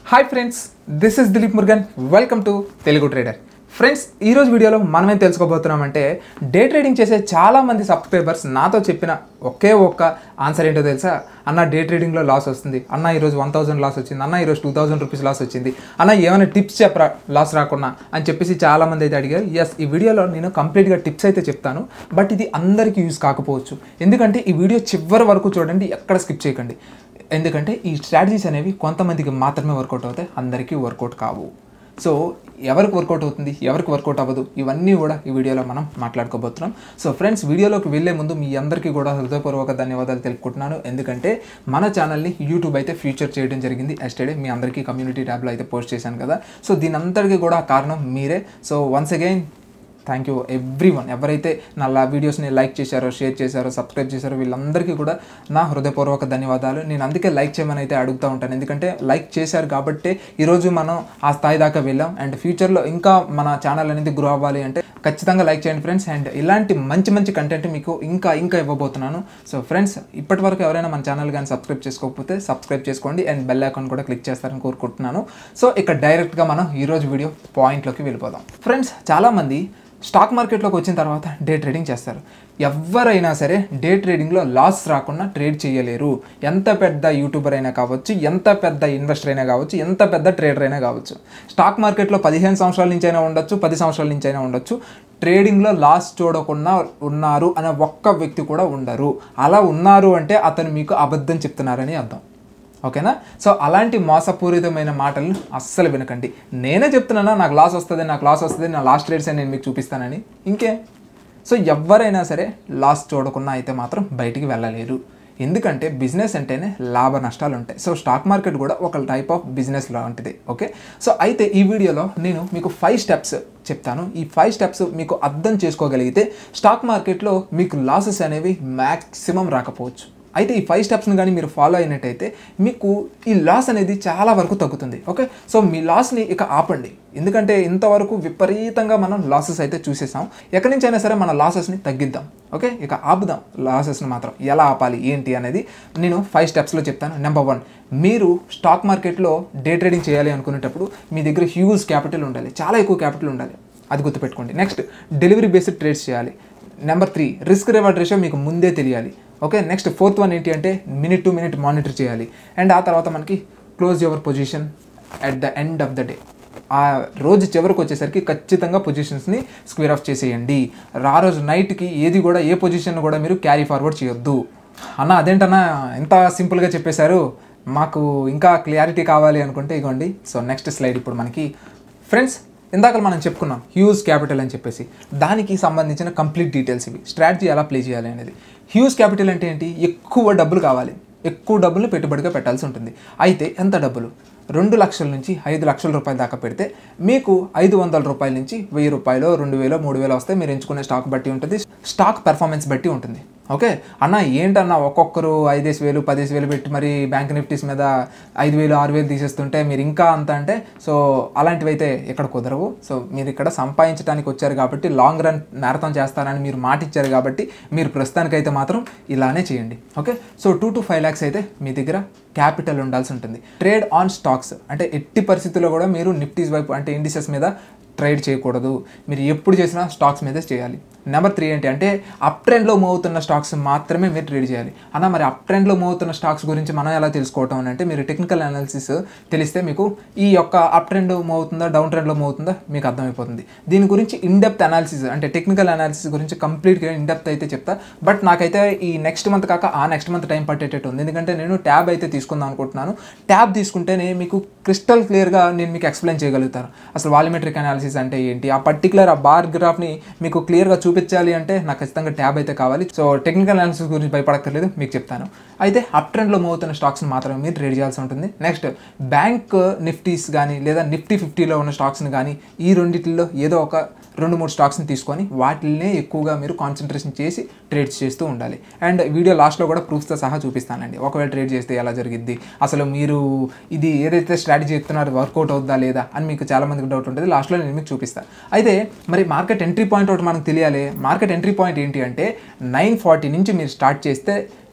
hi friends this is Dilip Murugan welcome to Telugu trader friends ఈరోజు వీడియోలో మనమేం తెలుసుకోబోతున్నామంటే డే ట్రేడింగ్ చేసే చాలా మంది సబ్స్క్రైబర్స్ నాతో చెప్పిన ఒకే ఒక్క ఆన్సర్ ఏంటో తెలుసా అన్న డే ట్రేడింగ్లో లాస్ వస్తుంది అన్న ఈరోజు వన్ థౌసండ్ లాస్ వచ్చింది అన్న ఈరోజు టూ థౌసండ్ రూపీస్ లాస్ వచ్చింది అన్న ఏమైనా టిప్స్ చెప్పరా లాస్ రాకుండా అని చెప్పేసి చాలా మంది అయితే అడిగారు ఎస్ ఈ వీడియోలో నేను కంప్లీట్గా టిప్స్ అయితే చెప్తాను బట్ ఇది అందరికీ యూజ్ కాకపోవచ్చు ఎందుకంటే ఈ వీడియో చివరి వరకు చూడండి ఎక్కడ స్కిప్ చేయకండి ఎందుకంటే ఈ స్ట్రాటజీస్ అనేవి కొంతమందికి మాత్రమే వర్కౌట్ అవుతాయి అందరికీ వర్కౌట్ కావు సో ఎవరికి వర్కౌట్ అవుతుంది ఎవరికి వర్కౌట్ అవ్వదు ఇవన్నీ కూడా ఈ వీడియోలో మనం మాట్లాడుకోబోతున్నాం సో ఫ్రెండ్స్ వీడియోలోకి వెళ్ళే ముందు మీ అందరికీ కూడా హృదయపూర్వక ధన్యవాదాలు తెలుపుకుంటున్నాను ఎందుకంటే మన ఛానల్ని యూట్యూబ్ అయితే ఫీచర్ చేయడం జరిగింది ఎస్టర్డే మీ అందరికీ కమ్యూనిటీ ట్యాబ్లో అయితే పోస్ట్ చేశాను కదా సో దీని అంతటికీ కూడా కారణం మీరే so once again thank you everyone ఎవరైతే నా లా వీడియోస్ని లైక్ చేశారో షేర్ చేశారో సబ్స్క్రైబ్ చేశారో వీళ్ళందరికీ కూడా నా హృదయపూర్వక ధన్యవాదాలు నేను అందుకే లైక్ చేయమని అయితే అడుగుతూ ఉంటాను ఎందుకంటే లైక్ చేశారు కాబట్టే ఈరోజు మనం ఆ స్థాయి దాకా వెళ్ళాం అండ్ ఫ్యూచర్లో ఇంకా మన ఛానల్ అనేది గ్రో అవ్వాలి అంటే ఖచ్చితంగా లైక్ చేయండి ఫ్రెండ్స్ అండ్ ఇలాంటి మంచి మంచి కంటెంట్ మీకు ఇంకా ఇంకా ఇవ్వబోతున్నాను సో ఫ్రెండ్స్ ఇప్పటి వరకు ఎవరైనా మన ఛానల్ కానీ సబ్స్క్రైబ్ చేసుకోకపోతే సబ్స్క్రైబ్ చేసుకోండి అండ్ బెల్ ఐకాన్ కూడా క్లిక్ చేస్తారని కోరుకుంటున్నాను సో ఇక డైరెక్ట్గా మనం ఈరోజు వీడియో పాయింట్లోకి వెళ్ళిపోదాం ఫ్రెండ్స్ చాలామంది స్టాక్ మార్కెట్లోకి వచ్చిన తర్వాత డే ట్రేడింగ్ చేస్తారు ఎవరైనా సరే డే ట్రేడింగ్లో లాస్ రాకుండా ట్రేడ్ చేయలేరు ఎంత పెద్ద యూట్యూబర్ అయినా కావచ్చు ఎంత పెద్ద ఇన్వెస్టర్ అయినా కావచ్చు ఎంత పెద్ద ట్రేడర్ అయినా కావచ్చు స్టాక్ మార్కెట్లో పదిహేను సంవత్సరాల నుంచి అయినా ఉండొచ్చు పది సంవత్సరాల నుంచి అయినా ఉండొచ్చు ట్రేడింగ్లో లాస్ చూడకుండా ఉన్నారు అనే ఒక్క వ్యక్తి కూడా ఉండరు అలా ఉన్నారు అంటే అతను మీకు అబద్ధం చెప్తున్నారని అర్థం ఓకేనా సో అలాంటి మోసపూరితమైన మాటలు అస్సలు వినకండి నేనే చెప్తున్నానా నాకు లాస్ వస్తుంది నాకు లాస్ వస్తుంది నా లాస్ట్ రేట్స్ నేను మీకు చూపిస్తానని ఇంకే సో ఎవరైనా సరే లాస్ చూడకుండా అయితే మాత్రం బయటికి వెళ్ళలేరు ఎందుకంటే బిజినెస్ అంటేనే లాభ నష్టాలు ఉంటాయి సో స్టాక్ మార్కెట్ కూడా ఒక టైప్ ఆఫ్ బిజినెస్ లాంటిది ఓకే సో అయితే ఈ వీడియోలో నేను మీకు ఫైవ్ స్టెప్స్ చెప్తాను ఈ ఫైవ్ స్టెప్స్ మీకు అర్థం చేసుకోగలిగితే స్టాక్ మార్కెట్లో మీకు లాసెస్ అనేవి మ్యాక్సిమం రాకపోవచ్చు అయితే ఈ ఫైవ్ స్టెప్స్ని కానీ మీరు ఫాలో అయినట్టయితే మీకు ఈ లాస్ అనేది చాలా వరకు తగ్గుతుంది ఓకే సో మీ లాస్ని ఇక ఆపండి ఎందుకంటే ఇంతవరకు విపరీతంగా మనం లాసెస్ అయితే చూసేసాం ఎక్కడి నుంచి అయినా సరే మన లాసెస్ని తగ్గిద్దాం ఓకే ఇక ఆపుదాం లాసెస్ని మాత్రం ఎలా ఆపాలి ఏంటి అనేది నేను ఫైవ్ స్టెప్స్లో చెప్తాను నెంబర్ వన్ మీరు స్టాక్ మార్కెట్లో డే ట్రేడింగ్ చేయాలి అనుకునేటప్పుడు మీ దగ్గర హ్యూజ్ క్యాపిటల్ ఉండాలి చాలా ఎక్కువ క్యాపిటల్ ఉండాలి అది గుర్తుపెట్టుకోండి నెక్స్ట్ డెలివరీ బేస్డ్ ట్రేడ్స్ చేయాలి number three risk reward ratio మీకు ముందే తెలియాలి ఓకే నెక్స్ట్ ఫోర్త్ వన్ ఏంటి అంటే మినిట్ టు మినిట్ మానిటర్ చేయాలి అండ్ ఆ తర్వాత మనకి close your position at the end of the day ఆ రోజు చివరికి వచ్చేసరికి ఖచ్చితంగా పొజిషన్స్ని స్క్వేర్ ఆఫ్ చేసేయండి ఆ రోజు నైట్కి ఏది కూడా ఏ పొజిషన్ కూడా మీరు క్యారీ ఫార్వర్డ్ చేయొద్దు అన్న అదేంటన్నా ఎంత సింపుల్గా చెప్పేశారు మాకు ఇంకా క్లారిటీ కావాలి అనుకుంటే ఇగోండి సో నెక్స్ట్ స్లైడ్ ఇప్పుడు మనకి ఫ్రెండ్స్ ఇందాక మనం చెప్పుకున్నాం హ్యూజ్ క్యాపిటల్ అని చెప్పేసి దానికి సంబంధించిన కంప్లీట్ డీటెయిల్స్ ఇవి స్ట్రాటజీ ఎలా ప్లే చేయాలి అనేది హ్యూజ్ క్యాపిటల్ అంటే ఏంటి ఎక్కువ డబ్బులు కావాలి ఎక్కువ డబ్బులు పెట్టుబడిగా పెట్టాల్సి ఉంటుంది అయితే ఎంత డబ్బులు రెండు లక్షల నుంచి ఐదు లక్షల రూపాయల దాకా పెడితే మీకు ఐదు వందల రూపాయల నుంచి వెయ్యి రూపాయలు రెండు వేలు మూడు వేలు వస్తే మీరు ఎంచుకునే స్టాక్ బట్టి ఉంటుంది స్టాక్ పెర్ఫార్మెన్స్ బట్టి ఉంటుంది ఓకే అన్న ఏంటన్న ఒక్కొక్కరు ఐదేసి వేలు పదేసి వేలు పెట్టి మరి బ్యాంక్ నిఫ్టీస్ మీద ఐదు వేలు ఆరు వేలు తీసేస్తుంటే మీరు ఇంకా అంత అంటే సో అలాంటివి అయితే ఇక్కడ కుదరవు సో మీరు ఇక్కడ సంపాదించడానికి వచ్చారు కాబట్టి లాంగ్ రన్ మ్యారథాన్ చేస్తారని మీరు మాట ఇచ్చారు కాబట్టి మీరు ప్రస్తుతానికైతే మాత్రం ఇలానే చేయండి okay so two to five lakhs అయితే మీ దగ్గర క్యాపిటల్ ఉండాల్సి ఉంటుంది ట్రేడ్ ఆన్ స్టాక్స్ అంటే ఎట్టి పరిస్థితుల్లో కూడా మీరు నిఫ్టీస్ వైపు అంటే ఇండిసెస్ మీద ట్రేడ్ చేయకూడదు మీరు ఎప్పుడు చేసినా స్టాక్స్ మీదే చేయాలి నెంబర్ త్రీ ఏంటి అంటే అప్ ట్రెండ్లో మూవ్ అవుతున్న స్టాక్స్ మాత్రమే మీరు ట్రేడ్ చేయాలి అన్న మరి అప్ ట్రెండ్లో మూవ్ అవుతున్న స్టాక్స్ గురించి మనం ఎలా తెలుసుకోవటం అని అంటే మీరు టెక్నికల్ అనాలిసిస్ తెలిస్తే మీకు ఈ యొక్క అప్ ట్రెండ్ మూవ్ అవుతుందా డౌన్ ట్రెండ్లో మూవ్ అవుతుందా మీకు అర్థమైపోతుంది దీని గురించి ఇన్డెప్త్ అనాలిసిస్ అంటే టెక్నికల్ అనాలిసిస్ గురించి కంప్లీట్గా ఇన్డెప్త్ అయితే చెప్తా బట్ నాకైతే ఈ నెక్స్ట్ మంత్ కాక ఆ నెక్స్ట్ మంత్ టైం పట్టేటట్టు ఉంది ఎందుకంటే నేను ట్యాబ్ అయితే తీసుకుందాం అనుకుంటున్నాను ట్యాబ్ తీసుకుంటేనే మీకు క్రిస్టల్ క్లియర్గా నేను మీకు ఎక్స్ప్లెయిన్ చేయగలుగుతాను అసలు వాల్యూమెట్రిక్ అనాలిసిస్ అంటే ఏంటి ఆ పర్టికులర్ ఆ బార్ గ్రాఫ్ని మీకు క్లియర్గా చూపించాలి అంటే నాకు ఖచ్చితంగా ట్యాబ్ అయితే కావాలి సో టెక్నికల్ అనాలిసిస్ గురించి భయపడక్కర్లేదు మీకు చెప్తాను అయితే అప్ ట్రెండ్లో మూవ్ అవుతున్న స్టాక్స్ని మాత్రమే మీరు ట్రేడ్ చేయాల్సి ఉంటుంది నెక్స్ట్ బ్యాంక్ నిఫ్టీస్ కానీ లేదా నిఫ్టీ ఫిఫ్టీలో ఉన్న స్టాక్స్ని కానీ ఈ రెండిట్లో ఏదో ఒక రెండు మూడు స్టాక్స్ని తీసుకొని వాటిల్నే ఎక్కువగా మీరు కాన్సన్ట్రేషన్ చేసి ట్రేడ్స్ చేస్తూ ఉండాలి అండ్ వీడియో లాస్ట్లో కూడా ప్రూఫ్స్తో సహా చూపిస్తానండి ఒకవేళ ట్రేడ్ చేస్తే ఎలా జరిగిద్ది అసలు మీరు ఇది ఏదైతే స్ట్రాటజీ చెప్తున్నారో వర్కౌట్ అవుద్దా లేదా అని మీకు చాలా మందికి డౌట్ ఉంటుంది లాస్ట్లో నేను మీకు చూపిస్తాను అయితే మరి మార్కెట్ ఎంట్రీ పాయింట్ ఒకటి మనకు తెలియాలి మార్కెట్ ఎంట్రీ పాయింట్ ఏంటి అంటే నైన్ ఫార్టీ నుంచి మీరు స్టార్ట్ చేస్తే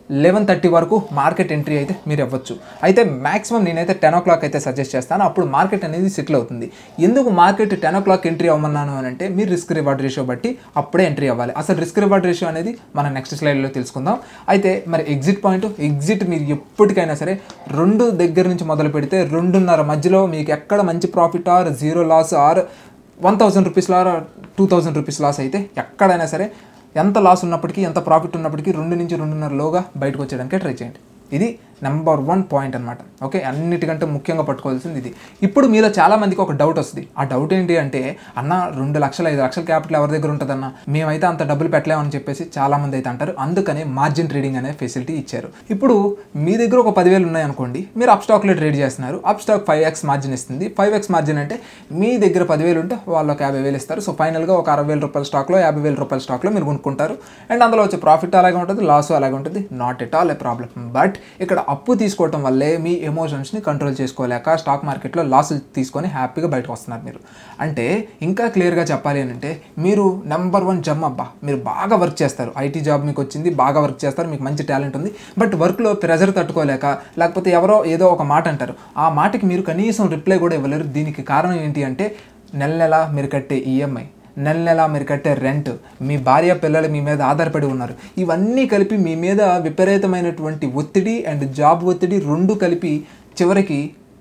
లెవెన్ థర్టీ వరకు మార్కెట్ ఎంట్రీ అయితే మీరు ఇవ్వచ్చు అయితే మాక్సిమం నేనైతే టెన్ ఓ క్లాక్ అయితే సజెస్ట్ చేస్తాను అప్పుడు మార్కెట్ అనేది సెటిల్ అవుతుంది ఎందుకు market ten o'clock entry అవ్వమన్నాను అని అంటే మీరు రిస్క్ రివార్డ్ రేషియో బట్టి అప్పుడే ఎంట్రీ అవ్వాలి అసలు రిస్క్ రివార్డ్ రేషియో అనేది మనం నెక్స్ట్ స్లైడ్లో తెలుసుకుందాం అయితే మరి ఎగ్జిట్ పాయింట్ ఎగ్జిట్ మీరు ఎప్పటికైనా సరే రెండు దగ్గర నుంచి మొదలు పెడితే రెండున్నర మధ్యలో మీకు ఎక్కడ మంచి profit or zero loss or one thousand rupees loss two thousand rupees loss అయితే ఎక్కడైనా సరే ఎంత లాస్ ఉన్నప్పటికీ ఎంత ప్రాఫిట్ ఉన్నప్పటికీ రెండు నుంచి రెండున్నర లోగా బయటకు వచ్చేయడానికి ట్రై చేయండి ఇది నెంబర్ వన్ పాయింట్ అనమాట ఓకే అన్నిటికంటే ముఖ్యంగా పట్టుకోవాల్సింది ఇది ఇప్పుడు మీలో చాలా మందికి ఒక డౌట్ వస్తుంది ఆ డౌట్ ఏంటి అంటే అన్న రెండు లక్షలు ఐదు లక్షల క్యాపిటల్ ఎవరి దగ్గర ఉంటుందన్న మేమైతే అంత డబ్బులు పెట్టలేమని చెప్పేసి చాలా మంది అయితే అంటారు అందుకనే మార్జిన్ ట్రేడింగ్ అనే ఫెసిలిటీ ఇచ్చారు ఇప్పుడు మీ దగ్గర ఒక పదివేలు ఉన్నాయనుకోండి మీరు అప్ స్టాక్లో ట్రేడ్ చేస్తున్నారు Upstox five x margin ఇస్తుంది ఫైవ్ ఎక్స్ మార్జిన్ అంటే మీ దగ్గర పదివేలు ఉంటే వాళ్ళకి యాభై వేలు ఇస్తారు సో ఫైనల్గా ఒక అరవై వేల రూపాయల స్టాక్లో యాభై వేల రూపాయల స్టాక్లో మీరు కొనుక్కుంటారు అండ్ అందులో వచ్చే ప్రాఫిట్ అలాగే ఉంటుంది లాస్ అలాగే ఉంటుంది not at all a problem but ఇక్కడ అప్పు తీసుకోవటం వల్లే మీ ఎమోషన్స్ని కంట్రోల్ చేసుకోలేక స్టాక్ మార్కెట్లో లాసులు తీసుకొని హ్యాపీగా బయటకు వస్తున్నారు మీరు అంటే ఇంకా క్లియర్గా చెప్పాలి అని అంటే మీరు నెంబర్ వన్ జమ్ అబ్బా మీరు బాగా వర్క్ చేస్తారు ఐటీ జాబ్ మీకు వచ్చింది బాగా వర్క్ చేస్తారు మీకు మంచి టాలెంట్ ఉంది బట్ వర్క్లో ప్రెజర్ తట్టుకోలేక లేకపోతే ఎవరో ఏదో ఒక మాట అంటారు ఆ మాటకి మీరు కనీసం రిప్లై కూడా ఇవ్వలేరు దీనికి కారణం ఏంటి అంటే నెల నెల మీరు కట్టే ఈఎంఐ నెల నెల మీరు కట్టే రెంట్ మీ భార్య పిల్లలు మీ మీద ఆధారపడి ఉన్నారు ఇవన్నీ కలిపి మీ మీద విపరీతమైనటువంటి ఒత్తిడి అండ్ జాబ్ ఒత్తిడి రెండు కలిపి చివరికి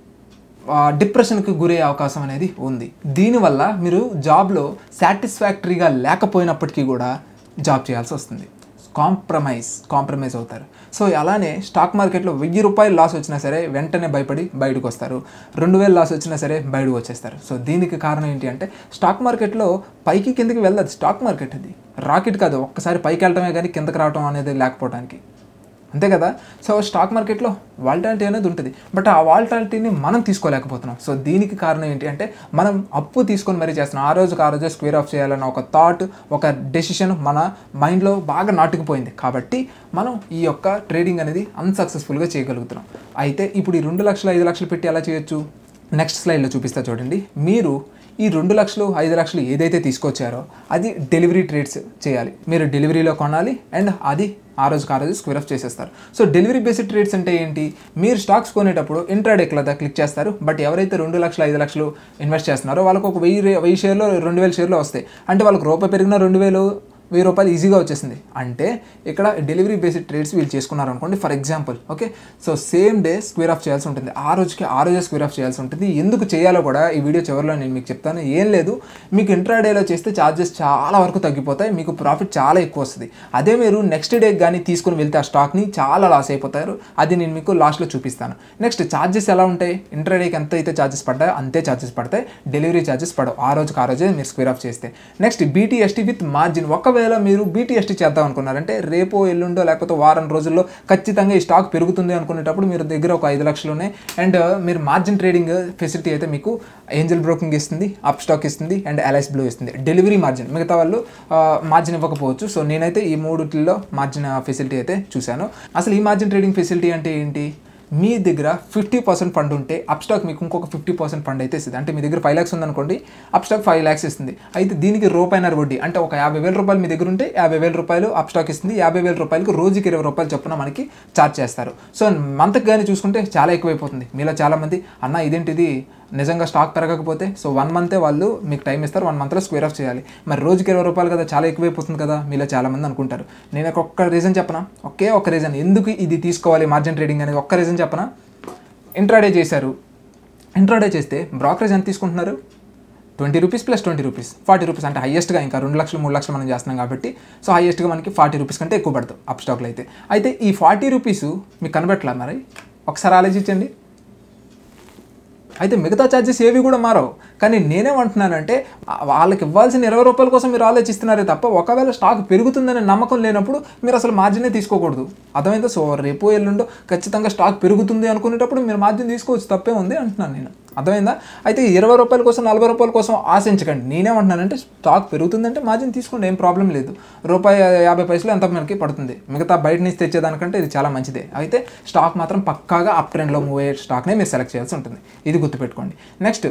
ఆ, డిప్రెషన్కి గురయ్యే అవకాశం అనేది ఉంది దీనివల్ల మీరు జాబ్లో సాటిస్ఫాక్టరీగా లేకపోయినప్పటికీ కూడా జాబ్ చేయాల్సి వస్తుంది కాంప్రమైజ్ కాంప్రమైజ్ అవుతారు సో అలానే స్టాక్ మార్కెట్లో వెయ్యి రూపాయలు లాస్ వచ్చినా సరే వెంటనే భయపడి బయటకు వస్తారు రెండు వేలు లాస్ వచ్చినా సరే బయటకు వచ్చేస్తారు సో దీనికి కారణం ఏంటి అంటే స్టాక్ మార్కెట్లో పైకి కిందకి వెళ్ళదు స్టాక్ మార్కెట్ అది రాకెట్ కాదు ఒక్కసారి పైకి వెళ్ళటమే కానీ కిందకి రావటం అనేది లేకపోవడానికి అంతే కదా సో స్టాక్ మార్కెట్లో వాల్టాలిటీ అనేది ఉంటుంది బట్ ఆ వాల్టాలిటీని మనం తీసుకోలేకపోతున్నాం సో దీనికి కారణం ఏంటి అంటే మనం అప్పు తీసుకొని మరీ చేస్తున్నాం ఆ రోజుకి ఆ రోజే స్క్వేర్ ఆఫ్ చేయాలన్న ఒక థాట్ ఒక డెసిషన్ మన మైండ్లో బాగా నాటుకుపోయింది కాబట్టి మనం ఈ యొక్క ట్రేడింగ్ అనేది అన్సక్సెస్ఫుల్గా చేయగలుగుతున్నాం అయితే ఇప్పుడు ఈ రెండు లక్షలు ఐదు లక్షలు పెట్టి ఎలా చేయొచ్చు నెక్స్ట్ స్లైడ్లో చూపిస్తా చూడండి మీరు ఈ రెండు లక్షలు ఐదు లక్షలు ఏదైతే తీసుకొచ్చారో అది డెలివరీ ట్రేడ్స్ చేయాలి మీరు డెలివరీలో కొనాలి అండ్ అది ఆ రోజుకి ఆ రోజు స్క్వేర్ ఆఫ్ చేసేస్తారు సో డెలివరీ బేస్డ్ ట్రేడ్స్ అంటే ఏంటి మీరు స్టాక్స్ కొనేటప్పుడు ఇంట్రాడే కదా క్లిక్ చేస్తారు బట్ ఎవరైతే రెండు లక్షలు ఐదు లక్షలు ఇన్వెస్ట్ చేస్తున్నారో వాళ్ళకి ఒక వెయ్యి రే- వెయ్యి షేర్లో రెండు వేల షేర్లు వస్తాయి అంటే వాళ్ళకి రూపాయి పెరిగిన రెండు వేలు వెయ్యి రూపాయలు ఈజీగా వచ్చేసింది అంటే ఇక్కడ డెలివరీ బేస్డ్ ట్రేడ్స్ వీళ్ళు చేసుకున్నారు అనుకోండి for example okay so same day square off చేయాల్సి ఉంటుంది ఆ రోజుకి ఆ రోజే స్క్వేర్ ఆఫ్ చేయాల్సి ఉంటుంది ఎందుకు చేయాలో కూడా ఈ వీడియో చివరిలో నేను మీకు చెప్తాను ఏం లేదు మీకు ఇంట్రాడేలో చేస్తే ఛార్జెస్ చాలా వరకు తగ్గిపోతాయి మీకు ప్రాఫిట్ చాలా ఎక్కువ వస్తుంది అదే మీరు నెక్స్ట్ డే కానీ తీసుకుని వెళ్తే ఆ స్టాక్ని చాలా లాస్ అయిపోతారు అది నేను మీకు లాస్ట్లో చూపిస్తాను నెక్స్ట్ ఛార్జెస్ ఎలా ఉంటాయి ఇంట్రాడేకి ఎంత అయితే ఛార్జెస్ పడ్డాయో అంతే ఛార్జెస్ పడతాయి డెలివరీ ఛార్జెస్ పడవు ఆ రోజుకి ఆ రోజే మీరు స్క్వేర్ ఆఫ్ చేస్తే నెక్స్ట్ బీటీఎస్టీ విత్ మార్జిన్ ఒకవేళ మీరు బీటీఎస్టీ చేద్దాం అనుకున్నారంటే రేపో ఎల్లుండో లేకపోతే వారం రోజుల్లో ఖచ్చితంగా ఈ స్టాక్ పెరుగుతుంది అనుకునేటప్పుడు మీరు దగ్గర ఒక ఐదు లక్షలు ఉన్నాయి అండ్ మీరు మార్జిన్ ట్రేడింగ్ ఫెసిలిటీ అయితే మీకు ఏంజల్ బ్రోకింగ్ ఇస్తుంది అప్ స్టాక్ ఇస్తుంది అండ్ ఎల్ఐస్ బ్లూ ఇస్తుంది డెలివరీ మార్జిన్ మిగతా వాళ్ళు మార్జిన్ ఇవ్వకపోవచ్చు సో నేనైతే ఈ మూడిట్లో మార్జిన్ ఫెసిలిటీ అయితే చూశాను అసలు ఈ మార్జిన్ ట్రేడింగ్ ఫెసిలిటీ అంటే ఏంటి మీ దగ్గర ఫిఫ్టీ పర్సెంట్ ఫండ్ ఉంటే అప్ స్టాక్ మీకు ఇంకొక ఫిఫ్టీ పర్సెంట్ ఫండ్ అయితే ఇస్తుంది అంటే మీ దగ్గర ఫైవ్ ల్యాక్స్ ఉందనుకోండి అప్ స్టాక్ ఫైవ్ ల్యాక్స్ ఇస్తుంది అయితే దీనికి రూపాయినర వడ్డీ అంటే ఒక యాభై వేల రూపాయలు మీ దగ్గర ఉంటే యాభై వేల రూపాయలు అప్ స్టాక్ ఇస్తుంది యాభై వేల రూపాయలకు రోజుకి ఇరవై రూపాయలు చొప్పున మనకి ఛార్జ్ చేస్తారు సో మంత్కి కానీ చూసుకుంటే చాలా ఎక్కువైపోతుంది మీలో చాలామంది అన్న ఇదేంటిది నిజంగా స్టాక్ పెరగకపోతే సో వన్ మంతే వాళ్ళు మీకు టైం ఇస్తారు వన్ మంత్లో స్క్వేర్ ఆఫ్ చేయాలి మరి రోజుకి ఇరవై రూపాయలు కదా చాలా ఎక్కువైపోతుంది కదా మీలో చాలామంది అనుకుంటారు నేను ఒక ఒక్క రీజన్ చెప్పనా ఒకే ఒక రీజన్ ఎందుకు ఇది తీసుకోవాలి మార్జిన్ ట్రేడింగ్ అనేది ఒక్క రీజన్ చెప్పనా ఇంట్రాడే చేశారు ఇంట్రాడే చేస్తే బ్రోకరేజ్ ఎంత తీసుకుంటున్నారు twenty rupees plus twenty rupees forty rupees అంటే హైయెస్ట్గా ఇంకా రెండు లక్షలు మూడు లక్షలు మనం చేస్తున్నాం కాబట్టి సో హైయెస్ట్గా మనకి ఫార్టీ రూపీస్ కంటే ఎక్కువ పడతాం అప్ స్టాక్లో అయితే అయితే ఈ ఫార్టీ రూపీస్ మీకు కనబెట్టలా మరి ఒకసారి ఆలోచించండి అయితే మిగతా ఛార్జెస్ ఏవి కూడా మారవు కానీ నేనేమంటున్నానంటే ఆ వాళ్ళకి ఇవ్వాల్సిన ఇరవై రూపాయల కోసం మీరు ఆలోచిస్తున్నారే తప్ప ఒకవేళ స్టాక్ పెరుగుతుందనే నమ్మకం లేనప్పుడు మీరు అసలు మార్జినే తీసుకోకూడదు అర్థమైందా సో రేపు ఎల్లుండో ఖచ్చితంగా స్టాక్ పెరుగుతుంది అనుకునేటప్పుడు మీరు మార్జిన్ తీసుకోవచ్చు తప్పే ఉంది అంటున్నాను నేను అర్థమైందా అయితే ఈ ఇరవై రూపాయల కోసం నలభై రూపాయల కోసం ఆశించకండి నేనేమంటున్నానంటే స్టాక్ పెరుగుతుందంటే మార్జిన్ తీసుకోండి ఏం ప్రాబ్లం లేదు రూపాయి యాభై పైసలు ఎంత మనకి పడుతుంది మిగతా బయట నుంచి తెచ్చేదానికంటే ఇది చాలా మంచిదే అయితే స్టాక్ మాత్రం పక్కాగా అప్ ట్రెండ్లో మూవ్ అయ్యే స్టాక్నే మీరు సెలెక్ట్ చేయాల్సి ఉంటుంది ఇది గుర్తుపెట్టుకోండి నెక్స్ట్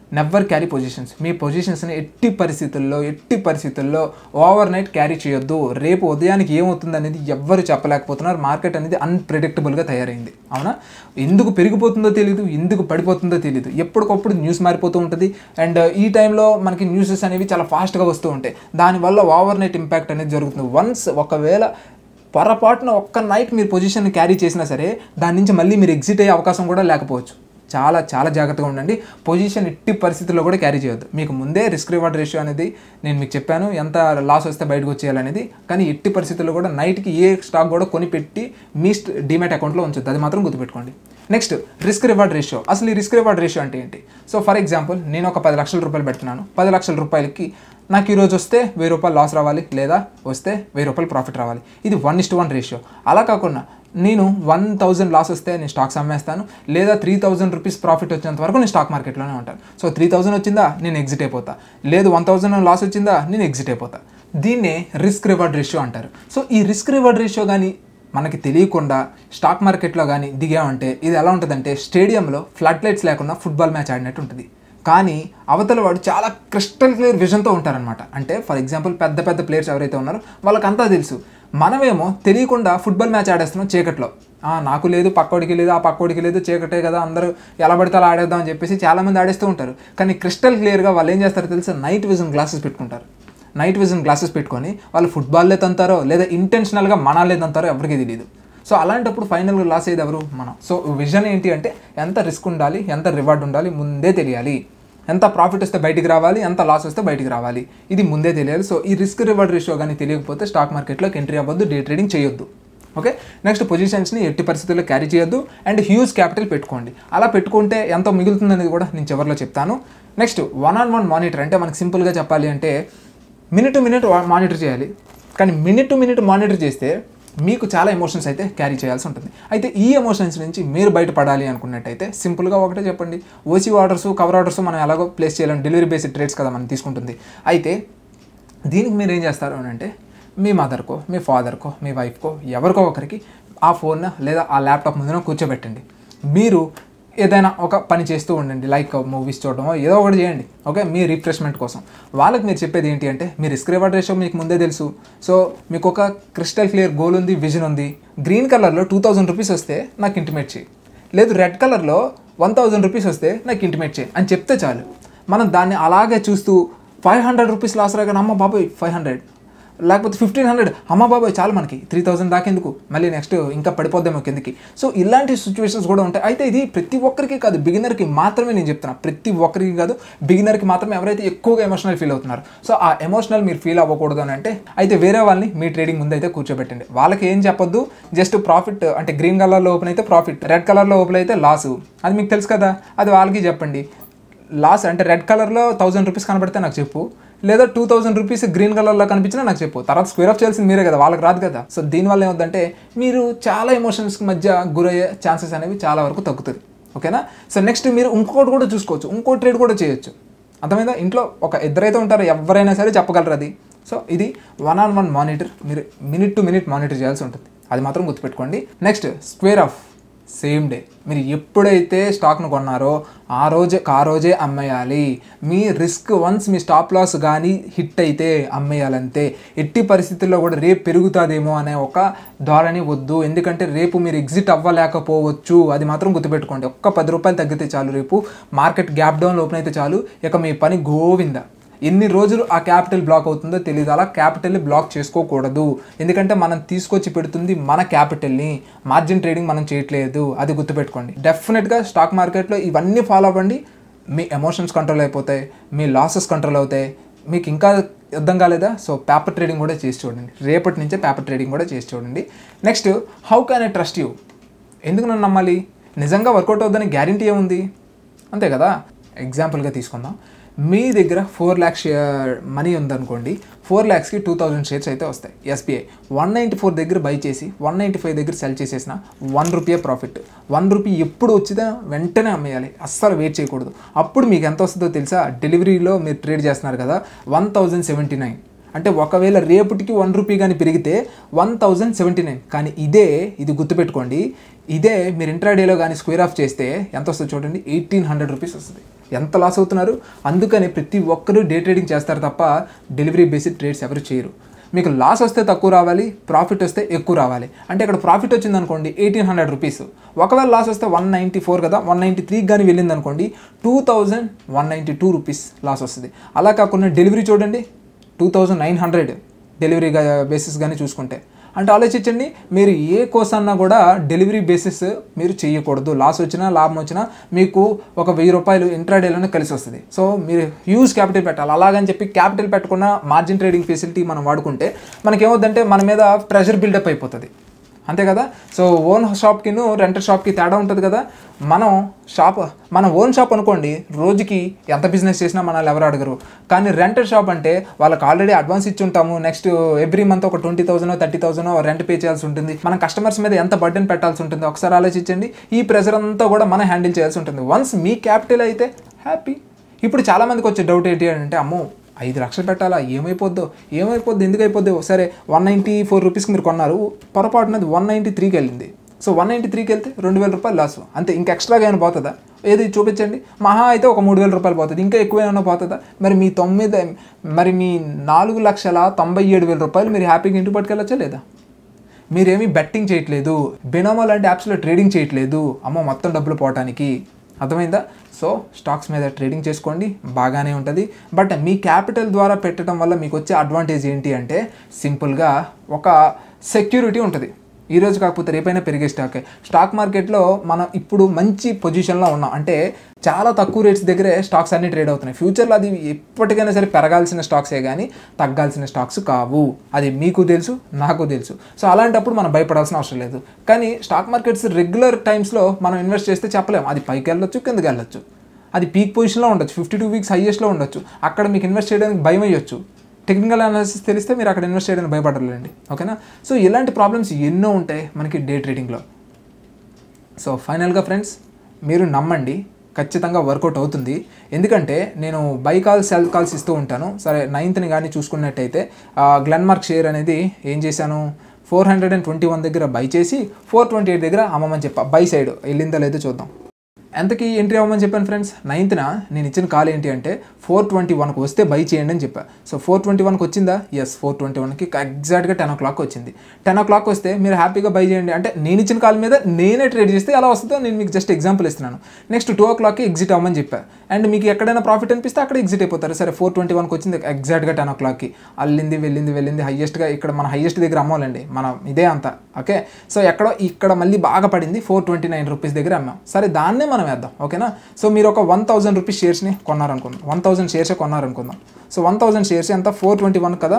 నెవర్ క్యారీ పొజిషన్స్ మీ పొజిషన్స్ని ఎట్టి పరిస్థితుల్లో ఎట్టి పరిస్థితుల్లో ఓవర్ నైట్ క్యారీ చేయొద్దు రేపు ఉదయానికి ఏమవుతుంది అనేది ఎవ్వరు చెప్పలేకపోతున్నారు మార్కెట్ అనేది అన్ప్రెడిక్టబుల్గా తయారైంది అవునా ఎందుకు పెరిగిపోతుందో తెలియదు ఎందుకు పడిపోతుందో తెలియదు ఎప్పటికప్పుడు న్యూస్ మారిపోతూ ఉంటుంది అండ్ ఈ టైంలో మనకి న్యూసెస్ అనేవి చాలా ఫాస్ట్గా వస్తూ ఉంటాయి దానివల్ల ఓవర్ నైట్ ఇంపాక్ట్ అనేది జరుగుతుంది వన్స్ ఒకవేళ పొరపాటున ఒక్క నైట్ మీరు పొజిషన్ క్యారీ చేసినా సరే దాని నుంచి మళ్ళీ మీరు ఎగ్జిట్ అయ్యే అవకాశం కూడా లేకపోవచ్చు చాలా చాలా జాగ్రత్తగా ఉండండి పొజిషన్ ఎట్టి పరిస్థితుల్లో కూడా క్యారీ చేయొద్దు మీకు ముందే రిస్క్ రివార్డ్ రేషియో అనేది నేను మీకు చెప్పాను ఎంత లాస్ వస్తే బయటకు వచ్చేయాలనేది కానీ ఎట్టి పరిస్థితుల్లో కూడా నైట్కి ఏ స్టాక్ కూడా కొని పెట్టి మీ డిమాట్ అకౌంట్లో ఉంచొద్దు అది మాత్రం గుర్తుపెట్టుకోండి నెక్స్ట్ రిస్క్ రివార్డ్ రేషియో అసలు ఈ రిస్క్ రివార్డ్ రేషియో అంటే ఏంటి సో ఫర్ ఎగ్జాంపుల్ నేను ఒక పది లక్షల రూపాయలు పెడుతున్నాను పది లక్షల రూపాయలకి నాకు ఈరోజు వస్తే వెయ్యి రూపాయలు లాస్ రావాలి లేదా వస్తే వెయ్యి రూపాయలు ప్రాఫిట్ రావాలి ఇది వన్ ఇస్ట్ వన్ రేషియో అలా కాకుండా నేను వన్ థౌజండ్ లాస్ వస్తే నేను స్టాక్స్ అమ్మేస్తాను లేదా త్రీ థౌజండ్ రూపీస్ ప్రాఫిట్ వచ్చేంత వరకు నేను స్టాక్ మార్కెట్లోనే ఉంటాను సో త్రీ థౌజండ్ వచ్చిందా నేను ఎగ్జిట్ అయిపోతా లేదు వన్ థౌజండ్ లాస్ వచ్చిందా నేను ఎగ్జిట్ అయిపోతా దీన్నే రిస్క్ రివార్డ్ రేషియో అంటారు సో ఈ రిస్క్ రివార్డ్ రేషియో కానీ మనకి తెలియకుండా స్టాక్ మార్కెట్లో కానీ దిగామంటే ఇది ఎలా ఉంటుందంటే స్టేడియంలో ఫ్లడ్ లైట్స్ లేకుండా ఫుట్బాల్ మ్యాచ్ ఆడినట్టు ఉంటుంది కానీ అవతల వాడు చాలా క్రిస్టల్ క్లియర్ విజన్తో ఉంటారనమాట అంటే ఫర్ ఎగ్జాంపుల్ పెద్ద పెద్ద ప్లేయర్స్ ఎవరైతే ఉన్నారో వాళ్ళకంతా తెలుసు మనమేమో తెలియకుండా ఫుట్బాల్ మ్యాచ్ ఆడేస్తున్నాం చీకట్లో "ఆ, నాకు లేదు పక్కోడికి లేదు ఆ పక్కోడికి లేదు చీకటే కదా అందరూ ఎలా పడితే అలా ఆడేద్దాం అని చెప్పేసి చాలామంది ఆడేస్తూ ఉంటారు కానీ క్రిస్టల్ క్లియర్గా వాళ్ళు ఏం చేస్తారో తెలుసా నైట్ విజన్ గ్లాసెస్ పెట్టుకుంటారు నైట్ విజన్ గ్లాసెస్ పెట్టుకొని వాళ్ళు ఫుట్బాల్లే తంతారో లేదా ఇంటెన్షనల్గా మనాలే తంతారో ఎవరికి తెలియదు సో అలాంటప్పుడు ఫైనల్గా లాస్ అయ్యేది ఎవరు మనం సో విజన్ ఏంటి అంటే ఎంత రిస్క్ ఉండాలి ఎంత రివార్డ్ ఉండాలి ముందే తెలియాలి ఎంత ప్రాఫిట్ వస్తే బయటికి రావాలి ఎంత లాస్ వస్తే బయటికి రావాలి ఇది ముందే తెలియాలి సో ఈ రిస్క్ రివార్డ్ రేషియో కానీ తెలియకపోతే స్టాక్ మార్కెట్లోకి ఎంట్రీ అవ్వద్దు డే ట్రేడింగ్ చేయొద్దు ఓకే నెక్స్ట్ పొజిషన్స్ని ఎట్టి పరిస్థితుల్లో క్యారీ చేయొద్దు అండ్ హ్యూజ్ క్యాపిటల్ పెట్టుకోండి అలా పెట్టుకుంటే ఎంత మిగులుతుంది అనేది కూడా నేను చివరిలో చెప్తాను next one on one monitor అంటే మనకి సింపుల్గా చెప్పాలి అంటే మినిట్ టు మినిట్ మానిటర్ చేయాలి కానీ మినిట్ టు మినిట్ మానిటర్ చేస్తే మీకు చాలా ఎమోషన్స్ అయితే క్యారీ చేయాల్సి ఉంటుంది అయితే ఈ ఎమోషన్స్ నుంచి మీరు బయటపడాలి అనుకున్నట్టయితే సింపుల్గా ఒకటే చెప్పండి ఓసీ ఆర్డర్స్ కవర్ ఆర్డర్స్ మనం ఎలాగో ప్లేస్ చేయాలని డెలివరీ బేస్డ్ ట్రేడ్స్ కదా మనం తీసుకుంటుంది అయితే దీనికి మీరు ఏం చేస్తారు అని అంటే మీ మదర్కో మీ ఫాదర్కో మీ వైఫ్కో ఎవరికో ఒకరికి ఆ ఫోన్ లేదా ఆ ల్యాప్టాప్ ముందున కూర్చోబెట్టండి మీరు ఏదైనా ఒక పని చేస్తూ ఉండండి లైక్ మూవీస్ చూడడమో ఏదో ఒకటి చేయండి ఓకే మీ రిఫ్రెష్మెంట్ కోసం వాళ్ళకి మీరు చెప్పేది ఏంటి అంటే మీ రిస్క్ రివార్డ్ రేషియో మీకు ముందే తెలుసు సో మీకు ఒక క్రిస్టల్ క్లియర్ గోల్ ఉంది విజన్ ఉంది గ్రీన్ కలర్లో టూ థౌజండ్ రూపీస్ వస్తే నాకు ఇంటిమేట్ చేయి లేదు రెడ్ కలర్లో వన్ థౌజండ్ రూపీస్ వస్తే నాకు ఇంటిమేట్ చేయి అని చెప్తే చాలు మనం దాన్ని అలాగే చూస్తూ ఫైవ్ హండ్రెడ్ రూపీస్ లాస్ రాగానే అమ్మ బాబాయ్ ఫైవ్ హండ్రెడ్ లేకపోతే ఫిఫ్టీన్ హండ్రెడ్ అమ్మ బాబాయ్ చాలు మనకి త్రీ థౌసండ్ దాకెందుకు మళ్ళీ నెక్స్ట్ ఇంకా పడిపోద్దాము కిందకి సో ఇలాంటి సిచ్యువేషన్స్ కూడా ఉంటాయి అయితే ఇది ప్రతి ఒక్కరికి కాదు బిగినర్కి మాత్రమే నేను చెప్తున్నా ప్రతి ఒక్కరికి కాదు బిగినర్కి మాత్రమే ఎవరైతే ఎక్కువగా ఎమోషనల్ ఫీల్ అవుతున్నారు సో ఆ ఎమోషనల్ మీరు ఫీల్ అవ్వకూడదు అని అంటే అయితే వేరే వాళ్ళని మీ ట్రేడింగ్ ముందు అయితే కూర్చోబెట్టండి వాళ్ళకి ఏం చెప్పొద్దు జస్ట్ ప్రాఫిట్ అంటే గ్రీన్ కలర్లో ఓపెన్ అయితే ప్రాఫిట్ రెడ్ కలర్లో ఓపెన్ అయితే లాస్ అది మీకు తెలుసు కదా అది వాళ్ళకి చెప్పండి లాస్ అంటే రెడ్ కలర్లో థౌసండ్ రూపీస్ కనబడితే నాకు చెప్పు లేదా టూ థౌసండ్ రూపీస్ గ్రీన్ కలర్లో కనిపించినా నాకు చెప్పు తర్వాత స్క్వేర్ ఆఫ్ చేయాల్సింది మీరే కదా వాళ్ళకి రాదు కదా సో దీనివల్ల ఏమవుతుందంటే మీరు చాలా ఎమోషన్స్ మధ్య గురయ్యే ఛాన్సెస్ అనేవి చాలా వరకు తగ్గుతుంది ఓకేనా సో నెక్స్ట్ మీరు ఇంకోటి కూడా చూసుకోవచ్చు ఇంకో ట్రేడ్ కూడా చేయొచ్చు అర్థమైందా ఇంట్లో ఒక ఇద్దరైతే ఉంటారు ఎవరైనా సరే చెప్పగలరు అది సో ఇది వన్ ఆన్ వన్ మానిటర్ మీరు మినిట్ టు మినిట్ మానిటర్ చేయాల్సి ఉంటుంది అది మాత్రం గుర్తుపెట్టుకోండి next square off same day మీరు ఎప్పుడైతే స్టాక్ను కొన్నారో ఆ రోజే ఆ రోజే అమ్మేయాలి మీ రిస్క్ వన్స్ మీ స్టాప్ లాస్ కానీ హిట్ అయితే అమ్మేయాలంతే ఎట్టి పరిస్థితుల్లో కూడా రేపు పెరుగుతుందేమో అనే ఒక ధోరణి వద్దు ఎందుకంటే రేపు మీరు ఎగ్జిట్ అవ్వలేకపోవచ్చు అది మాత్రం గుర్తుపెట్టుకోండి ఒక్క పది రూపాయలు తగ్గితే చాలు రేపు మార్కెట్ గ్యాప్ డౌన్ ఓపెన్ అయితే చాలు ఇక మీ పని గోవింద ఎన్ని రోజులు ఆ క్యాపిటల్ బ్లాక్ అవుతుందో తెలియదు అలా క్యాపిటల్ని బ్లాక్ చేసుకోకూడదు ఎందుకంటే మనం తీసుకొచ్చి పెడుతుంది మన క్యాపిటల్ని మార్జిన్ ట్రేడింగ్ మనం చేయట్లేదు అది గుర్తుపెట్టుకోండి డెఫినెట్గా స్టాక్ మార్కెట్లో ఇవన్నీ ఫాలో అవ్వండి మీ ఎమోషన్స్ కంట్రోల్ అయిపోతాయి మీ లాసెస్ కంట్రోల్ అవుతాయి మీకు ఇంకా అర్థం కాలేదా సో పేపర్ ట్రేడింగ్ కూడా చేసి చూడండి రేపటి నుంచే పేపర్ ట్రేడింగ్ కూడా చేసి చూడండి next how can I trust you ఎందుకు నన్ను నమ్మాలి నిజంగా వర్కౌట్ అవుతుందని గ్యారంటీ ఏముంది అంతే కదా ఎగ్జాంపుల్గా తీసుకుందాం మీ దగ్గర ఫోర్ ల్యాక్స్ మనీ ఉందనుకోండి ఫోర్ ల్యాక్స్కి టూ థౌజండ్ షేర్స్ అయితే వస్తాయి ఎస్బీఐ వన్ నైంటీ ఫోర్ దగ్గర బై చేసి వన్ నైంటీ ఫైవ్ దగ్గర సెల్ చేసేసిన వన్ రూపీయే ప్రాఫిట్ వన్ రూపీ ఎప్పుడు వచ్చినా వెంటనే అమ్మేయాలి అస్సలు వెయిట్ చేయకూడదు అప్పుడు మీకు ఎంత వస్తుందో తెలుసా డెలివరీలో మీరు ట్రేడ్ చేస్తున్నారు కదా వన్ థౌజండ్ సెవెంటీ నైన్ అంటే ఒకవేళ రేపటికి వన్ రూపీ కానీ పెరిగితే వన్ థౌజండ్ సెవెంటీ నైన్ కానీ ఇదే ఇది గుర్తుపెట్టుకోండి ఇదే మీరు ఇంట్రాడేలో కానీ స్క్వేర్ ఆఫ్ చేస్తే ఎంత వస్తుంది చూడండి ఎయిటీన్ హండ్రెడ్ రూపీస్ వస్తుంది ఎంత లాస్ అవుతున్నారు అందుకని ప్రతి ఒక్కరూ డే ట్రేడింగ్ చేస్తారు తప్ప డెలివరీ బేసిక్ ట్రేడ్స్ ఎవరు చేయరు మీకు లాస్ వస్తే తక్కువ రావాలి ప్రాఫిట్ వస్తే ఎక్కువ రావాలి అంటే ఇక్కడ ప్రాఫిట్ వచ్చింది అనుకోండి ఎయిటీన్ హండ్రెడ్ రూపీస్ ఒకవేళ లాస్ వస్తే వన్ నైంటీ ఫోర్ కదా వన్ నైంటీ త్రీకి కానీ వెళ్ళింది అనుకోండి two thousand one ninety two rupees loss వస్తుంది అలా కాకుండా డెలివరీ చూడండి two thousand nine hundred delivery basis కానీ చూసుకుంటే అంటే ఆలోచించండి మీరు ఏ కోసన్నా కూడా డెలివరీ బేసిస్ మీరు చేయకూడదు లాస్ వచ్చినా లాభం వచ్చినా మీకు ఒక వెయ్యి రూపాయలు ఇంట్రాడేలోనే కలిసి వస్తుంది సో మీరు హ్యూజ్ క్యాపిటల్ పెట్టాలి అలాగని చెప్పి క్యాపిటల్ పెట్టకుండా మార్జిన్ ట్రేడింగ్ ఫెసిలిటీ మనం వాడుకుంటే మనకేమవుతుందంటే మన మీద ప్రెషర్ బిల్డప్ అయిపోతుంది అంతే కదా సో ఓన్ షాప్కిను రెంటల్ షాప్కి తేడా ఉంటుంది కదా మనం షాప్ మన ఓన్ షాప్ అనుకోండి రోజుకి ఎంత బిజినెస్ చేసినా మనల్ని ఎవరు అడగరు కానీ రెంటల్ షాప్ అంటే వాళ్ళకి ఆల్రెడీ అడ్వాన్స్ ఇచ్చి ఉంటాము నెక్స్ట్ ఎవ్రీ మంత్ ఒక twenty thousand thirty thousand rent pay చేయాల్సి ఉంటుంది మనం కస్టమర్స్ మీద ఎంత బర్డెన్ పెట్టాల్సి ఉంటుంది ఒకసారి ఆలోచించండి ఈ ప్రెషర్ అంతా కూడా మనం హ్యాండిల్ చేయాల్సి ఉంటుంది వన్స్ మీ క్యాపిటల్ అయితే హ్యాపీ ఇప్పుడు చాలామందికి వచ్చే డౌట్ ఏంటి అంటే అమ్మో ఐదు లక్షలు పెట్టాలా ఏమైపోద్దో ఏమైపోద్ది ఎందుకు అయిపోద్ది సరే వన్ నైంటీ ఫోర్ రూపీస్కి మీరు కొన్నారు పొరపాటునది వన్ నైంటీ త్రీకి వెళ్ళింది సో వన్ నైంటీ త్రీకి వెళ్తే రెండు వేల రూపాయలు లాస్ అంతే ఇంకా ఎక్స్ట్రాగా ఏమైనా పోతుందా ఏది చూపించండి మహా అయితే ఒక మూడు వేల రూపాయలు పోతుంది ఇంకా ఎక్కువ ఏమైనా పోతుందా మరి మీ తొమ్మిది మరి మీ నాలుగు లక్షల తొంభై ఏడు వేల రూపాయలు మీరు హ్యాపీగా ఇంటికి పట్టుకెళ్ళచ్చా లేదా మీరేమీ బెట్టింగ్ చేయట్లేదు బినామా లాంటి యాప్స్లో ట్రేడింగ్ చేయట్లేదు అమ్మో మొత్తం డబ్బులు పోవటానికి అర్థమైందా సో స్టాక్స్ మీద ట్రేడింగ్ చేసుకోండి బాగానే ఉంటుంది బట్ మీ క్యాపిటల్ ద్వారా పెట్టడం వల్ల మీకు వచ్చే అడ్వాంటేజ్ ఏంటి అంటే సింపుల్గా ఒక సెక్యూరిటీ ఉంటుంది ఈ రోజు కాకపోతే రేపైనా పెరిగే స్టాక్ స్టాక్ మార్కెట్లో మనం ఇప్పుడు మంచి పొజిషన్లో ఉన్నాం అంటే చాలా తక్కువ రేట్స్ దగ్గరే స్టాక్స్ అన్ని ట్రేడ్ అవుతున్నాయి ఫ్యూచర్లో అది ఎప్పటికైనా సరే పెరగాల్సిన స్టాక్సే కానీ తగ్గాల్సిన స్టాక్స్ కావు అది మీకు తెలుసు నాకు తెలుసు సో అలాంటప్పుడు మనం భయపడాల్సిన అవసరం లేదు కానీ స్టాక్ మార్కెట్స్ రెగ్యులర్ టైమ్స్లో మనం ఇన్వెస్ట్ చేస్తే చెప్పలేము అది పైకి వెళ్ళొచ్చు కిందకి వెళ్ళొచ్చు అది పీక్ పొజిషన్లో ఉండొచ్చు ఫిఫ్టీ టూ వీక్స్ హైయెస్ట్లో ఉండొచ్చు అక్కడ మీకు ఇన్వెస్ట్ చేయడానికి భయం అయ్యొచ్చు టెక్నికల్ అనాలిసిస్ తెలిస్తే మీరు అక్కడ ఇన్వెస్ట్ చేయడానికి భయపడలేండి ఓకేనా సో ఇలాంటి ప్రాబ్లమ్స్ ఎన్నో ఉంటాయి మనకి డే ట్రేడింగ్లో సో ఫైనల్గా ఫ్రెండ్స్ మీరు నమ్మండి ఖచ్చితంగా వర్కౌట్ అవుతుంది ఎందుకంటే నేను బై కాల్స్ సెల్ కాల్స్ ఇస్తూ ఉంటాను సరే నైన్త్ని కానీ చూసుకున్నట్టయితే గ్లెన్మార్క్ షేర్ అనేది ఏం చేశాను four hundred and twenty one దగ్గర బై చేసి ఫోర్ ట్వంటీ ఎయిట్ దగ్గర అమ్మమని చెప్పా బై సైడ్ వెళ్ళిందో లేదో చూద్దాం ఎంతకి ఎంట్రీ అవ్వమని చెప్పాను ఫ్రెండ్స్ నైన్త్న నేను ఇచ్చిన కాల్ ఏంటి అంటే ఫోర్ ట్వంటీ వన్కి వస్తే బై చేయండి అని చెప్పా సో ఫోర్ ట్వంటీ వన్కి వచ్చిందా ఎస్ ఫోర్ ట్వంటీ వన్కి ఎగ్జాక్ట్గా టెన్ ఓ క్లాక్ వచ్చింది టెన్ ఓ క్లాక్ వస్తే మీరు హ్యాపీగా బై చేయండి అంటే నేను ఇచ్చిన కాల్ మీద నేనే ట్రేడ్ చేస్తే ఎలా వస్తుందో నేను మీకు జస్ట్ ఎగ్జాంపుల్ ఇస్తున్నాను నెక్స్ట్ టూ ఓ క్లాక్కి ఎగ్జిట్ అవ్వమని చెప్పా అండ్ మీకు ఎక్కడైనా ప్రాఫిట్ అనిపిస్తే అక్కడ ఎగ్జిట్ అయిపోతారు సరే ఫోర్ ట్వంటీ వన్కి వచ్చింది ఎగ్జాక్ట్గా టెన్ ఓ క్లాక్కి అల్లింది వెళ్ళింది వెళ్ళింది హైయెస్ట్గా ఇక్కడ మన హైయెస్ట్ దగ్గర అమ్మాలండి మనం ఇదే అంతా ఓకే సో ఎక్కడో ఇక్కడ మళ్ళీ బాగా పడింది ఫోర్ ట్వంటీ నైన్ రూపీస్ దగ్గర అమ్మాం సరే దాన్నే మనం వేద్దాం ఓకేనా సో మీరు ఒక వన్ థౌసండ్ రూపీస్ షేర్స్ని కొన్నారనుకుందాం వన్ థౌసండ్ షేర్స్ కొన్నారనుకుందాం సో వన్ థౌసండ్ షేర్స్ ఎంత ఫోర్ ట్వంటీ వన్ కదా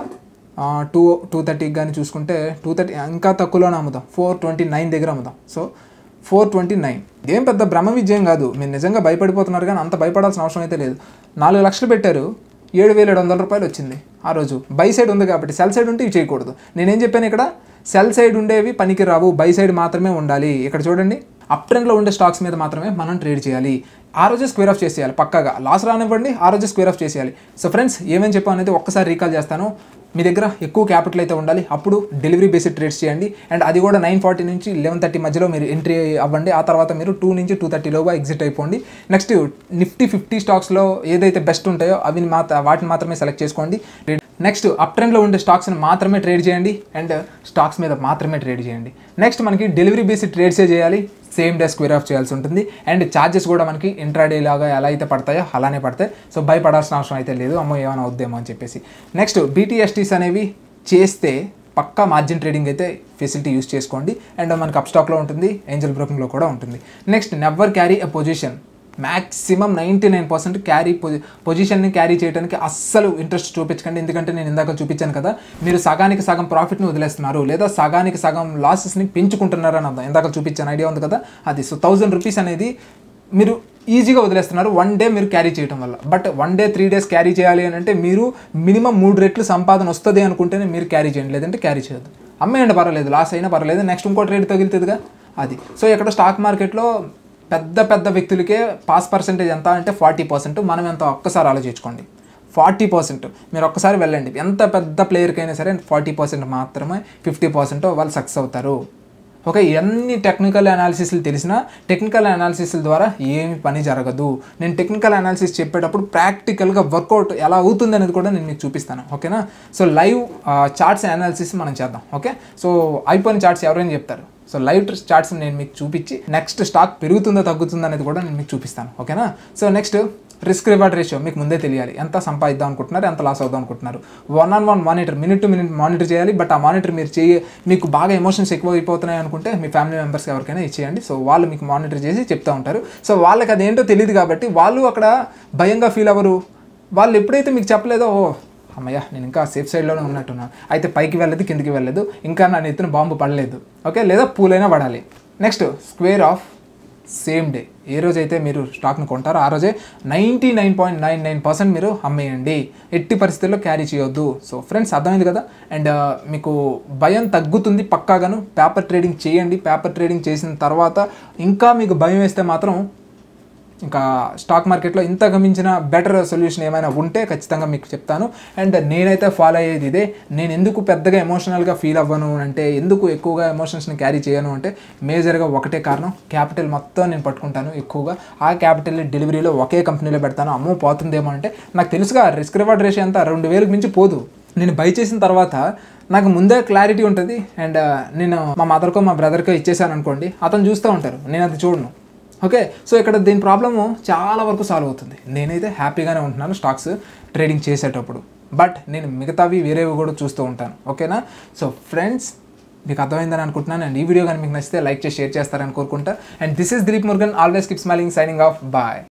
టూ టూ థర్టీకి కానీ చూసుకుంటే టూ థర్టీ ఇంకా తక్కువలోనే అమ్ముదాం ఫోర్ ట్వంటీ నైన్ దగ్గర అమ్ముదాం సో ఫోర్ ట్వంటీ నైన్ ఇదేం పెద్ద బ్రహ్మ విజయం కాదు మీరు నిజంగా భయపడిపోతున్నారు కానీ అంత భయపడాల్సిన అవసరం అయితే లేదు నాలుగు లక్షలు పెట్టారు ఏడు వేల ఏడు వందల రూపాయలు వచ్చింది ఆ రోజు బై సైడ్ ఉంది కాబట్టి సెల్ సైడ్ ఉంటే ఇవి చేయకూడదు నేనేం చెప్పాను ఇక్కడ సెల్ సైడ్ ఉండేవి పనికి రావు బై సైడ్ మాత్రమే ఉండాలి ఇక్కడ చూడండి అప్ ట్రెండ్లో ఉండే స్టాక్స్ మీద మాత్రమే మనం ట్రేడ్ చేయాలి ఆ రోజే స్క్వేర్ ఆఫ్ చేసేయాలి పక్కాగా లాస్ రానివ్వండి ఆ రోజే స్క్వేర్ ఆఫ్ చేసేయాలి సో ఫ్రెండ్స్ ఏమేం చెప్పాను అనేది ఒక్కసారి రీకాల్ చేస్తాను మీ దగ్గర ఎక్కువ క్యాపిటల్ అయితే ఉండాలి అప్పుడు డెలివరీ బేస్డ్ ట్రేడ్స్ చేయండి అండ్ అది కూడా నైన్ ఫార్టీ నుంచి లెవెన్ థర్టీ మధ్యలో మీరు ఎంట్రీ అవ్వండి ఆ తర్వాత మీరు టూ నుంచి టూ థర్టీలోగా ఎగ్జిట్ అయిపోండి నెక్స్ట్ నిఫ్టీ ఫిఫ్టీ స్టాక్స్లో ఏదైతే బెస్ట్ ఉంటాయో అవి మాత్ర వాటిని మాత్రమే సెలెక్ట్ చేసుకోండి నెక్స్ట్ అప్ ట్రెండ్లో ఉండే స్టాక్స్ని మాత్రమే ట్రేడ్ చేయండి అండ్ స్టాక్స్ మీద మాత్రమే ట్రేడ్ చేయండి నెక్స్ట్ మనకి డెలివరీ బేస్డ్ ట్రేడ్సే చేయాలి సేమ్ డే స్క్వేర్ ఆఫ్ చేయాల్సి ఉంటుంది అండ్ ఛార్జెస్ కూడా మనకి ఇంట్రాడే లాగా ఎలా అయితే పడతాయో అలానే పడతాయి సో భయపడాల్సిన అవసరం అయితే లేదు అమ్మో ఏమైనా అవుద్దేమో అని చెప్పేసి నెక్స్ట్ బీటీఎస్టీస్ అనేవి చేస్తే పక్కా మార్జిన్ ట్రేడింగ్ అయితే ఫెసిలిటీ యూస్ చేసుకోండి అండ్ మనకి అప్ స్టాక్లో ఉంటుంది ఏంజల్ బ్రోకింగ్లో కూడా ఉంటుంది next never carry a position maximum ninety nine percent carry పొజి పొజిషన్ని క్యారీ చేయడానికి అస్సలు ఇంట్రెస్ట్ చూపించకండి ఎందుకంటే నేను ఇందాక చూపించాను కదా మీరు సగానికి సగం ప్రాఫిట్ని వదిలేస్తున్నారు లేదా సగానికి సగం లాసెస్ని పెంచుకుంటున్నారు అని అర్థం ఇందాక చూపించాను ఐడియా ఉంది కదా అది సో థౌజండ్ రూపీస్ అనేది మీరు ఈజీగా వదిలేస్తున్నారు వన్ డే మీరు క్యారీ చేయడం వల్ల but one day three days carry చేయాలి అని అంటే మీరు మినిమం మూడు రెట్లు సంపాదన వస్తుంది అనుకుంటేనే మీరు క్యారీ చేయండి లేదంటే క్యారీ చేయొద్దు అమ్మేయండి పర్వాలేదు లాస్ అయినా పర్వాలేదు నెక్స్ట్ ఇంకో ట్రేడ్ తగులుతుందిగా అది సో ఇక్కడ స్టాక్ మార్కెట్లో పెద్ద పెద్ద వ్యక్తులకే పాస్ పర్సెంటేజ్ ఎంత అంటే ఫార్టీ పర్సెంట్ మనం ఎంత ఒక్కసారి ఆలోచించుకోండి ఫార్టీ పర్సెంట్ మీరు ఒక్కసారి వెళ్ళండి ఎంత పెద్ద ప్లేయర్కి అయినా సరే ఫార్టీ పర్సెంట్ మాత్రమే ఫిఫ్టీ పర్సెంట్ వాళ్ళు సక్సెస్ అవుతారు ఓకే ఎన్ని టెక్నికల్ అనాలిసిస్లు తెలిసినా టెక్నికల్ అనాలిసిస్ల ద్వారా ఏమి పని జరగదు నేను టెక్నికల్ అనాలిసిస్ చెప్పేటప్పుడు ప్రాక్టికల్గా వర్కౌట్ ఎలా అవుతుంది అనేది కూడా నేను మీకు చూపిస్తాను ఓకేనా సో లైవ్ చార్ట్స్ అనాలిసిస్ మనం చేద్దాం ఓకే సో అయిపోయిన చార్ట్స్ ఎవరైనా చెప్తారు సో లైవ్ చార్ట్స్ నేను మీకు చూపించి నెక్స్ట్ స్టాక్ పెరుగుతుందో తగ్గుతుందో అనేది కూడా నేను మీకు చూపిస్తాను ఓకేనా so next risk reward ratio మీకు ముందే తెలియాలి ఎంత సంపాదిద్దాం అనుకుంటున్నారు ఎంత లాస్ అవుదాం అనుకుంటున్నారు one on one monitor minute to minute monitor చేయాలి బట్ ఆ మానిటర్ మీరు చేయ మీకు బాగా ఎమోషన్స్ ఎక్కువ అయిపోతున్నాయి అనుకుంటే మీ ఫ్యామిలీ మెంబర్స్కి ఎవరికైనా ఇచ్చేయండి సో వాళ్ళు మీకు మానిటర్ చేసి చెప్తూ ఉంటారు సో వాళ్ళకి అదేంటో తెలియదు కాబట్టి వాళ్ళు అక్కడ భయంగా ఫీల్ అవ్వరు వాళ్ళు ఎప్పుడైతే మీకు చెప్పలేదో ఓ అమ్మయ్య నేను ఇంకా సేఫ్ సైడ్లోనే ఉన్నట్టున్నాను అయితే పైకి వెళ్ళదు కిందికి వెళ్ళదు ఇంకా నా నెత్తిన బాంబు పడలేదు ఓకే లేదా పూలైనా పడాలి next square off same day ఏ రోజైతే మీరు స్టాక్ను కొంటారో ఆ రోజే ninety nine point nine nine percent మీరు అమ్మేయండి ఎట్టి పరిస్థితుల్లో క్యారీ చేయొద్దు సో ఫ్రెండ్స్ అర్థమైంది కదా అండ్ మీకు భయం తగ్గుతుంది పక్కాగాను పేపర్ ట్రేడింగ్ చేయండి పేపర్ ట్రేడింగ్ చేసిన తర్వాత ఇంకా మీకు భయం వేస్తే మాత్రం ఇంకా స్టాక్ మార్కెట్లో ఇంతకు మించిన బెటర్ సొల్యూషన్ ఏమైనా ఉంటే ఖచ్చితంగా మీకు చెప్తాను అండ్ నేనైతే ఫాలో అయ్యేది ఇదే నేను ఎందుకు పెద్దగా ఎమోషనల్గా ఫీల్ అవ్వను అంటే ఎందుకు ఎక్కువగా ఎమోషన్స్ని క్యారీ చేయను అంటే మేజర్గా ఒకటే కారణం క్యాపిటల్ మొత్తం నేను పట్టుకుంటాను ఎక్కువగా ఆ క్యాపిటల్ డెలివరీలో ఒకే కంపెనీలో పెడతాను అమ్మో పోతుందేమో అంటే నాకు తెలుసుగా రిస్క్ రివార్డ్ రేషియో అంతా రెండు వేలకు మించి పోదు నేను బై చేసిన తర్వాత నాకు ముందే క్లారిటీ ఉంటుంది అండ్ నేను మా మదర్కో మా బ్రదర్కో ఇచ్చేసాను అనుకోండి అతను చూస్తూ ఉంటారు నేను అది చూడను ఓకే సో ఇక్కడ దీని ప్రాబ్లము చాలా వరకు సాల్వ్ అవుతుంది నేనైతే హ్యాపీగానే ఉంటున్నాను స్టాక్స్ ట్రేడింగ్ చేసేటప్పుడు బట్ నేను మిగతావి వేరేవి కూడా చూస్తూ ఉంటాను ఓకేనా సో ఫ్రెండ్స్ మీకు అర్థమైందని అనుకుంటున్నాను అండ్ ఈ వీడియో కానీ మీకు నచ్చితే లైక్ చేసి షేర్ చేస్తారని కోరుకుంటా and this is Dilip Murugan always keep smiling signing off bye